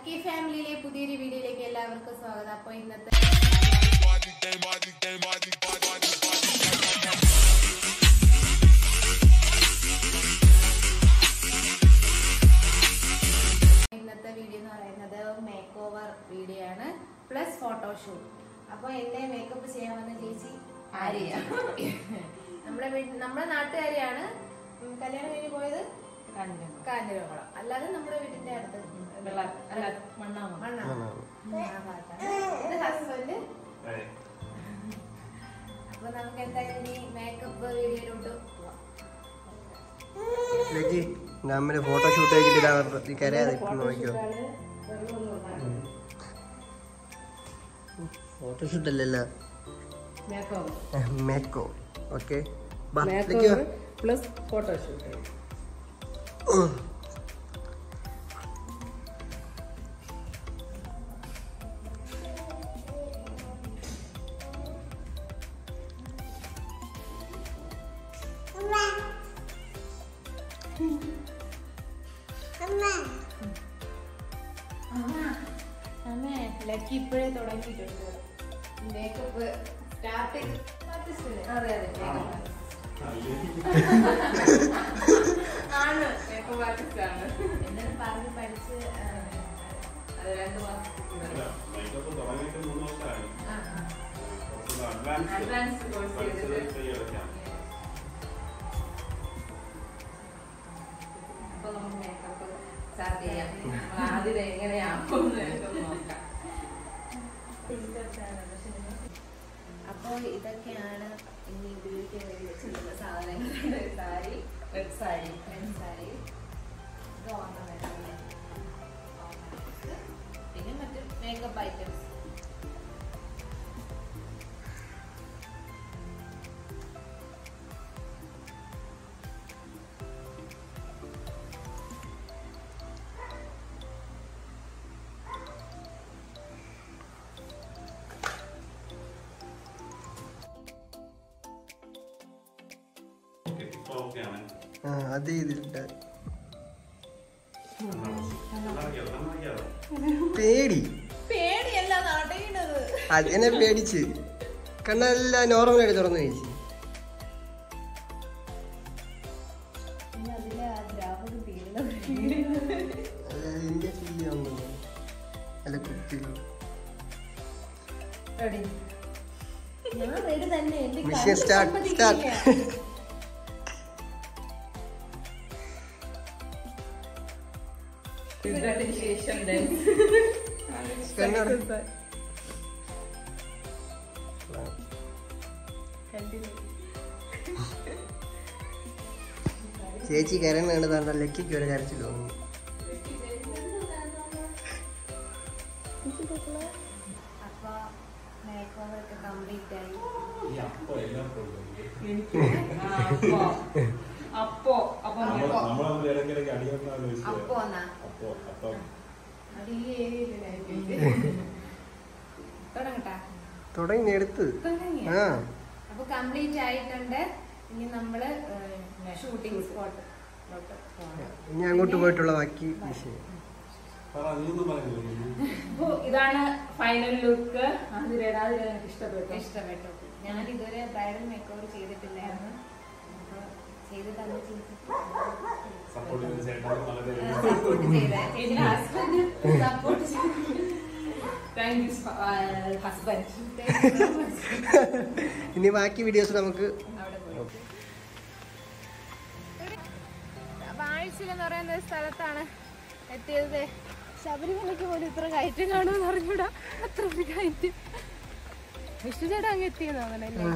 Lucky ഫാമിലിയിലെ പുതിയൊരു വീഡിയോയിലേക്ക് എല്ലാവർക്കും സ്വാഗതം അപ്പൊ ഇന്നത്തെ ഇന്നത്തെ വീഡിയോ എന്ന് പറയുന്നത് മേക്ക് ഓവർ വീഡിയോ ആണ് പ്ലസ് ഫോട്ടോഷൂട്ട് അപ്പൊ എന്നെ മേക്കപ്പ് ചെയ്യാൻ വന്ന ചേച്ചി ആര്യ നമ്മുടെ വീട്ടിൽ നമ്മുടെ നാട്ടുകാരിയാണ് ഉം, കല്യാണം കഴിഞ്ഞ് പോയത് കാഞ്ഞിരകുളം അല്ലാതെ നമ്മുടെ വീടിന്റെ അടുത്ത് മണ്ണാമ മണ്ണാമ ആ ഭാഗത്താണ്. ഇത് ഹസ്ബൻഡ് അപ്പൊ നമുക്ക് എന്തായാലും ഇനി മേക്കപ്പ് വീഡിയോയിലോട്ട് പോവാം ലക്കി നമ്മുടെ ഫോട്ടോഷൂട്ട് കഴിഞ്ഞിട്ട് നീ കരയാതെ ഇപ്പം നോക്കിയോ ഫോട്ടോഷൂട്ട് അല്ലല്ല മേക്കോ ഓക്കെ പ്ലസ് ഫോട്ടോഷൂട്ട് അമ്മേ ലക്കി ഇപ്പോഴേ തുടങ്ങിയിട്ടുണ്ട് മേക്കപ്പ് സ്റ്റാർട്ട് അതെ അതെ ആണ് മേക്കപ്പ് ആർട്ടിസ്റ്റ് ആണ് എന്നിട്ട് പറഞ്ഞ് പഠിച്ച് ആ, അത് രണ്ട് മാസം മേക്കപ്പ് തുടങ്ങിയിട്ട് മൂന്ന് വർഷമായി ആ, ആ. കുറച്ചുകൂടെ അഡ്വാൻസ് അഡ്വാൻസ് കോഴ്സ് പഠിച്ചത് ചെയ്തിട്ട് ചെയ്തെടുക്കാം അപ്പൊ നമുക്ക് മേക്കപ്പ് സ്റ്റാർട്ട് ചെയ്യാം നമ്മൾ ആദ്യം എങ്ങനെയാവും നോക്കാം അപ്പോൾ ഇതൊക്കെയാണ് ഇനി ഉപയോഗിക്കാൻ വേണ്ടി വെച്ചിട്ടുള്ള സാധനങ്ങളുടെ സാരി റെഡ് സാരി റെഡ് സാരി ഇത് ഓർണമെന്റ് പിന്നെ മറ്റു മേക്കപ്പ് ഐറ്റംസ് ഓക്കെ ഇപ്പൊ ഓക്കെയാണ് ആ അത് ഇതിലിട്ട് നന്നാക്കിയോ നന്നാക്കിയോ പേടി പേടിയല്ല നടയുന്നത് അതിനെ പേടിച്ച് കണ്ണെല്ലാം നോർമലായിട്ട് തുറന്നു കഴിച്ചു പിന്നെ അതിലെ ആ ദ്രാവകം തീരുന്നത് അതിന്റെ ഫീൽ വന്നു അല്ല കുത്തിയില്ല ഞാൻ റെഡി തന്നെ എന്റെ മിഷൻ കണ്ണ് സ്റ്റാർട്ട് സമ്മതിക്കില്ല. സ്റ്റാർട്ട് ഇതിനകത്തിന് ശേഷം dance. കണ്ണട ചേച്ചി കരണ് താണ്ട ലക്കിക്ക് ഒരു കരച്ചിൽ തോന്നുന്നു അപ്പൊ മേക്ക് ഓവർ ഒക്കെ കംപ്ലീറ്റ് ആയി ഈ അപ്പൊ എല്ലാം പോകും അപ്പോ അപ്പൊ നമ്മൾ നമ്മൾ ഇടയ്ക്കിടയ്ക്ക് അടിയൊന്നാണ് അപ്പോ എന്നാ അപ്പൊ അപ്പം അത് ഈ ഏരിയയിലായിട്ട് തുടങ്ങട്ടാ തുടങ്ങി എടുത്ത് തുടങ്ങിയ ആ അപ്പൊ കംപ്ലീറ്റ് ആയിട്ടുണ്ട് ഇനി നമ്മള് ഷൂട്ടിംഗ് സ്പോട്ടിലോട്ട് പോകണം ഇനി അങ്ങോട്ട് പോയിട്ടുള്ള ബാക്കി വിഷയം പറ നീയൊന്നും പറഞ്ഞില്ല അപ്പൊ ഇതാണ് ഫൈനൽ ലുക്ക് അതിരേടാ അതിരെ എനിക്ക് ഇഷ്ടപ്പെട്ടു ഇഷ്ടപ്പെട്ടു ഞാൻ ഇതുവരെ ബ്രൈഡൽ മേക്ക് ഓവർ ചെയ്തിട്ടില്ലായിരുന്നു അപ്പൊ ചെയ്ത് തന്നെ സപ്പോർട്ട് ചെയ്ത ചേട്ടൻ വളരെ സപ്പോർട്ട് ചെയ്ത എന്റെ husband support thank you husband ഇനി ബാക്കി വീഡിയോസ് നമുക്ക് അവിടെ പോയി വാഴ്ചയിൽ എന്ന് പറയുന്ന ഒരു സ്ഥലത്താണ് എത്തിയത് ശബരിമലയ്ക്ക് പോലും ഇത്ര കയറ്റം കാണുമെന്ന് അറിഞ്ഞൂടാ അത്ര ഒരു കയറ്റം വിഷ്ണു ചേട്ടാ അങ്ങ് എത്തിയെന്ന് തോന്നണല്ലേ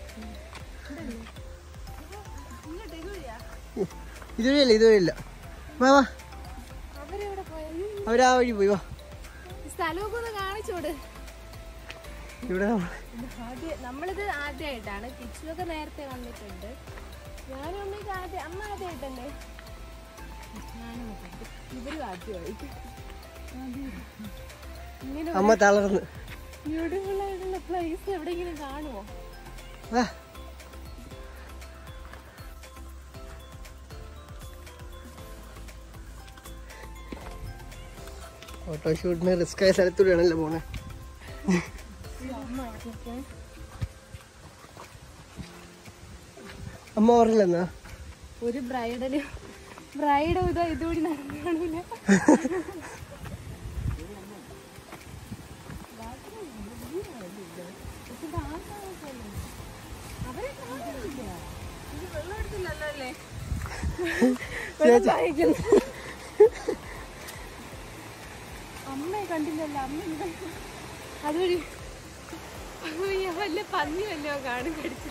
ഇങ്ങോട്ട് ഇതുവഴിയാ ഇതുവഴിയല്ല ഇതുവഴിയില്ല വാ വാ അവരെവിടെ പോയത് അവരാ വഴി പോയി വാ സ്ഥലമൊക്കെ ഒന്ന് കാണിച്ചോട് ഇവിടെ നമ്മൾ ആദ്യം നമ്മളിത് ആദ്യമായിട്ടാണ് കിച്ചുവൊക്കെ നേരത്തെ കണ്ടിട്ടുണ്ട് ഞാനും അമ്മയ്ക്ക് ആദ്യം അമ്മ ആദ്യമായിട്ടല്ലേ ഞാനും ആദ്യമായിട്ട്. ഇവരും ആദ്യമായിട്ട് ഇങ്ങനെ അമ്മ തളർന്ന് ബ്യൂട്ടിഫുൾ ആയിട്ടുള്ള പ്ലേസ് എവിടെയെങ്കിലും കാണുമോ വാ ഫോട്ടോഷൂട്ടിന് റിസ്ക് ആയ സ്ഥലത്തൂടെയാണല്ലോ പോണേ അമ്മ പറഞ്ഞില്ലെന്നാ ഒരു ബ്രൈഡല് ബ്രൈഡ് ഇതോ ഇതുകൂടി നടന്നു കാണില്ല അമ്മയെ കണ്ടില്ലല്ലോ അമ്മ എന്താ അതുവഴി അയ്യോ, വല്ല പന്നി വല്ലോ കാണും കടിച്ചു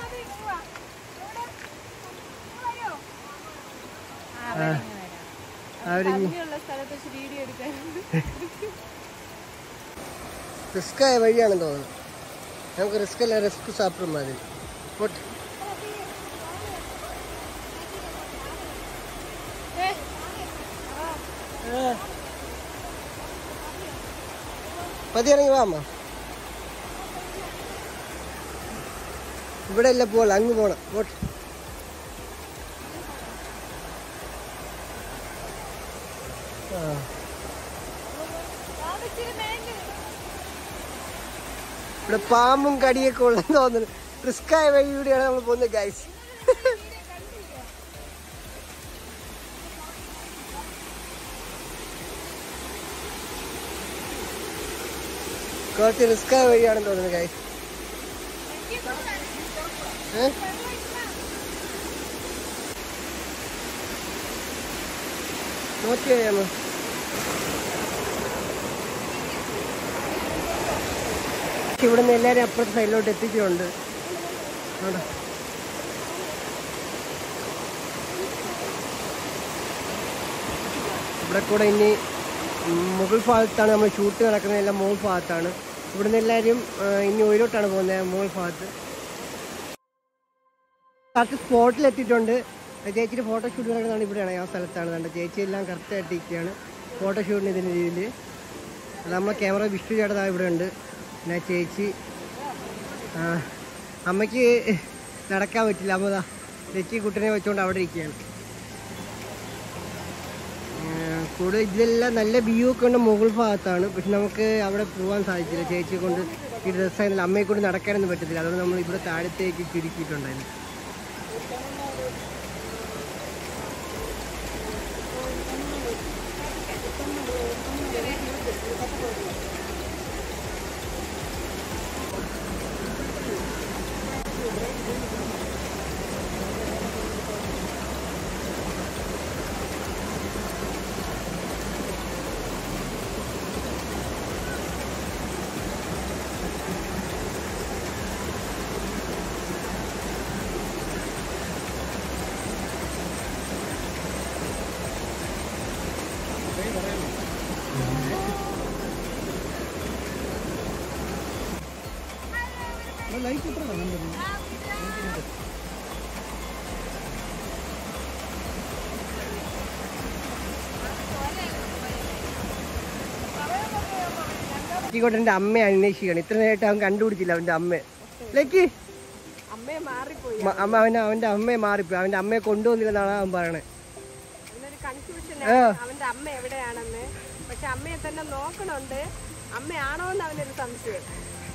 അവര് പന്നിയുള്ള സ്ഥലത്ത് വെച്ച് വീഡിയോ എടുക്കാൻ റിസ്ക് ആയ വഴിയാണെന്ന് തോന്നുന്നു നമുക്ക് റിസ്ക് അല്ല റിസ്ക് സാപ്പിടും മതി പോട്ടെ പതി ഇറങ്ങി വാ അമ്മ ഇവിടെ അല്ല പോകല അങ്ങ് പോണം പോട്ടെ ആ ഇവിടെ പാമ്പും കടിയൊക്കെ ഉള്ളെന്ന് തോന്നുന്നു റിസ്ക് ആയ വഴിയിലൂടെയാണ് നമ്മൾ പോകുന്നത് ഗൈസ് കുറച്ച് റിസ്ക് ആയ വഴിയാണെന്ന് തോന്നുന്നു ഗൈസ് നോക്കി കഴിയാമോ ഇവിടുന്ന് എല്ലാവരും അപ്പുറത്തെ സൈഡിലോട്ട് എത്തിച്ചിട്ടുണ്ട് അവിടെ. ഇവിടെ കൂടെ ഇനി ഉം, മുകൾ ഭാഗത്താണ് നമ്മൾ ഷൂട്ട് നടക്കുന്നത് എല്ലാം മുകൾ ഭാഗത്താണ് ഇവിടുന്ന് എല്ലാവരും ആ, ഇനി ഉയരോട്ടാണ് പോകുന്നത് മുകൾ ഭാഗത്ത് കറക്റ്റ് സ്പോട്ടിൽ എത്തിയിട്ടുണ്ട് ചേച്ചിയുടെ ഫോട്ടോഷൂട്ട് നടക്കുന്നതാണ് ഇവിടെയാണ് ആ സ്ഥലത്താണ് കണ്ടത് ചേച്ചി എല്ലാം കറക്റ്റായിട്ട് ഇരിക്കുകയാണ് ഫോട്ടോഷൂട്ടിന് ഇതിൻ്റെ രീതിയിൽ നമ്മളെ ക്യാമറ വിഷ്ണു ചേട്ടൻ ദാ ഇവിടെ ഉണ്ട് പിന്നെ ചേച്ചി ആ, അമ്മയ്ക്ക് നടക്കാൻ പറ്റില്ല അമ്മ ദാ ചേച്ചി കുട്ടനെ വെച്ചുകൊണ്ട് അവിടെ ഇരിക്കുകയാണ് ആ, കൂടുതൽ ഇതിലെല്ലാം നല്ല വ്യൂ ഒക്കെ ഉണ്ട് മുകൾ ഭാഗത്താണ് പക്ഷെ നമുക്ക് അവിടെ പോകാൻ സാധിച്ചില്ല ചേച്ചിയെ കൊണ്ട് ഈ ഡ്രസ്സായിരുന്നില്ല അമ്മയെ കൊണ്ട് നടക്കാനൊന്നും പറ്റത്തില്ല അതുകൊണ്ട് നമ്മൾ ഇവിടെ താഴത്തേക്ക് ചുരുക്കിയിട്ടുണ്ടായിരുന്നു ലക്കിക്കോട്ടൻ്റെ അമ്മയെ അന്വേഷിക്കണം ഇത്ര നേരമായിട്ട് അവൻ കണ്ടുപിടിച്ചില്ല അവൻ്റെ അമ്മയെ ലക്കി അമ്മയെ മാറിപ്പോയി മ- അമ്മ അവൻ അവൻ്റെ അമ്മയെ മാറിപ്പോയി അവൻ്റെ അമ്മയെ കൊണ്ടുവന്നില്ലെന്നാണ് അവൻ പറയണേ അവനൊരു കൺഫ്യൂഷൻ ആ. അവന്റെ അമ്മ എവിടെയാണെന്ന് പക്ഷെ അമ്മയെ തന്നെ നോക്കണുണ്ട് അമ്മയാണോ എന്ന് അവനൊരു സംശയം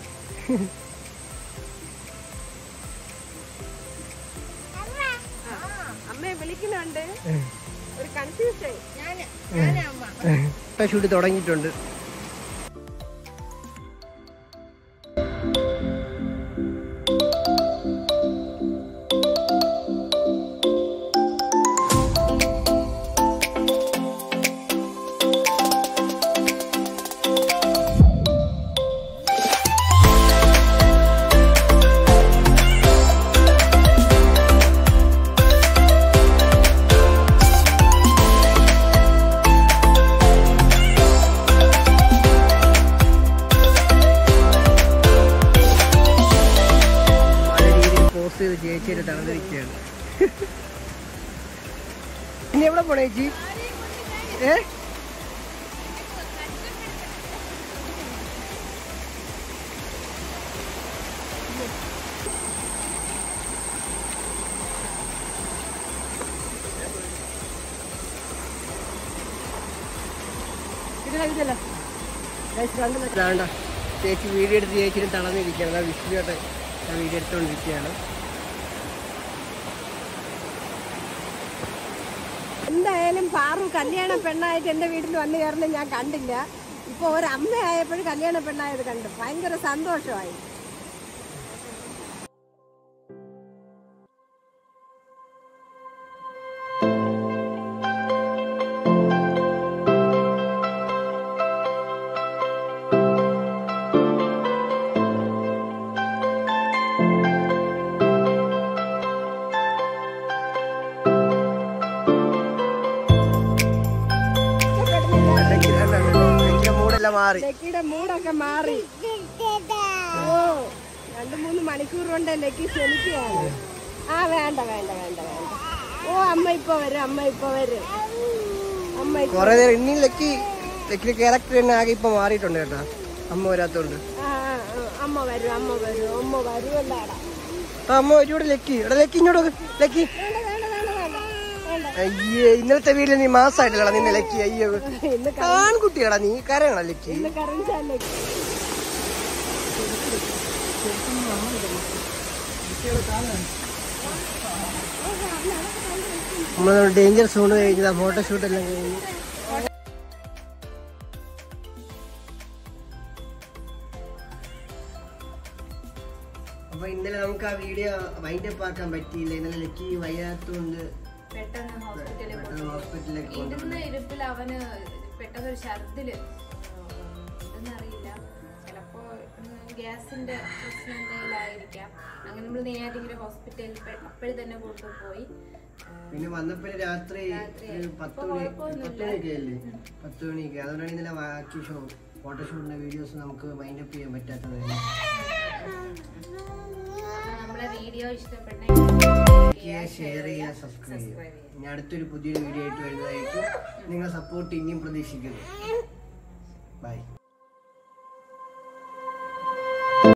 ആ, അമ്മയെ വിളിക്കുന്നുണ്ട് ഒരു കൺഫ്യൂഷൻ ഷൂട്ട് തുടങ്ങിയിട്ടുണ്ട് പല രീതിയിൽ പോസ്റ്റ് ചെയ്ത് ചേച്ചിയുടെ തളർന്നിരിക്കുകയാണ് ഇനി എവിടെ പോണേ ചേച്ചി ഏ ഇതിനാ കഴിച്ചല്ലോ വേണ്ട ചേച്ചി വീഡിയോ എടുത്ത് ചേച്ചിന് തളർന്നിരിക്കുകയാണ് അതാ വിഷ്ണുവായിട്ട് ഞാൻ വീഡിയോ എടുത്തുകൊണ്ടിരിക്കുകയാണ് എന്തായാലും പാറു കല്യാണ പെണ്ണായിട്ട് എന്റെ വീട്ടിൽ വന്നു കയറുന്നത് ഞാൻ കണ്ടില്ല ഇപ്പൊ ഒരമ്മയായപ്പോഴും കല്യാണ പെണ്ണായത് കണ്ടു ഭയങ്കര സന്തോഷമായി ചേച്ചിയുടെ മൂടെല്ലാം മാറി ലക്കിയുടെ മൂടൊക്കെ മാറി ഓ രണ്ടു മൂന്ന് മണിക്കൂർ കൊണ്ട് ലക്കി ക്ഷമിക്കുകയാണ് ആ വേണ്ട വേണ്ട വേണ്ട വേണ്ട ഓ അമ്മ ഇപ്പൊ വരും അമ്മ ഇപ്പൊ വരും അമ്മ ഇപ്പൊ കുറെ നേരം ഇനി ലക്കി ലക്കിന്റെ ക്യാരക്ടർ തന്നെ ആകെ ഇപ്പൊ മാറിയിട്ടുണ്ട് കേട്ടോ അമ്മ വരാത്തോണ്ട് ആ, ആ, ആ, അമ്മ വരും അമ്മ വരും അമ്മ വരുമല്ലാടാ ആ അമ്മ ഒരുപാട് ലക്കി എടാ ലക്കി ഇങ്ങോട്ട് നോക്ക്. ലക്കി വേണ്ട വേണ്ട വേണ്ട വേണ്ട വേണ്ട അയ്യേ ഇന്നലത്തെ വീട്ടിൽ നീ മാസമായിട്ടില്ലടാ നിന്നെ ലക്കി അയ്യോ ഇന്ന് ആൺകുട്ടിയാടാ നീ കരയണ ലക്കി ഇന്ന് കറിഞ്ചല്ലേ നമ്മൾ ഡേഞ്ചർ സോൺ കഴിഞ്ഞതാ ഫോട്ടോഷൂട്ട് എല്ലാം കഴിഞ്ഞു അപ്പൊ ഇന്നലെ നമുക്ക് ആ വീഡിയോ വൈൻഡപ്പ് ആക്കാൻ പറ്റിയില്ല ഇന്നലെ ലക്കി വയ്യാത്തോണ്ട് പെട്ടെന്ന് ഹോസ്പിറ്റലിൽ പെട്ടെന്ന് ഹോസ്പിറ്റലിലേക്ക് കൊണ്ടുപോയി ഇരുന്ന ഇരുപ്പിൽ അവന് പെട്ടെന്നൊരു ഛർദില് എന്തെന്നറിയില്ല ചിലപ്പോ ഗ്യാസിന്റെ പ്രശ്നം എന്തെങ്കിലും ആയിരിക്കാം അങ്ങനെ നമ്മൾ നേരെ ഹോസ്പിറ്റലിൽ അപ്പോഴും തന്നെ കൊണ്ടുപോയി ആ, പിന്നെ വന്നപ്പോ രാത്രി ഒരു പത്ത് മണി പത്ത് മണിയൊക്കെ അല്ലേ പത്ത് മണിയൊക്കെ അതുകൊണ്ടാണ് ഇന്നലെ ബാക്കി ഷോ ഫോട്ടോഷൂട്ടിന്റെ വീഡിയോസ് നമുക്ക് വൈൻഡപ്പ് ചെയ്യാൻ പറ്റാത്തത് അപ്പൊ നമ്മളെ വീഡിയോ ഇഷ്ടപ്പെട്ട ഷെയർ ചെയ്യുക സബ്സ്ക്രൈബ് ചെയ്യുക ഇനി അടുത്തൊരു പുതിയൊരു വീഡിയോ ആയിട്ട് വരുന്നതായിരിക്കും നിങ്ങളെ സപ്പോർട്ട് ഇനിയും പ്രതീക്ഷിക്കുന്നു ബൈ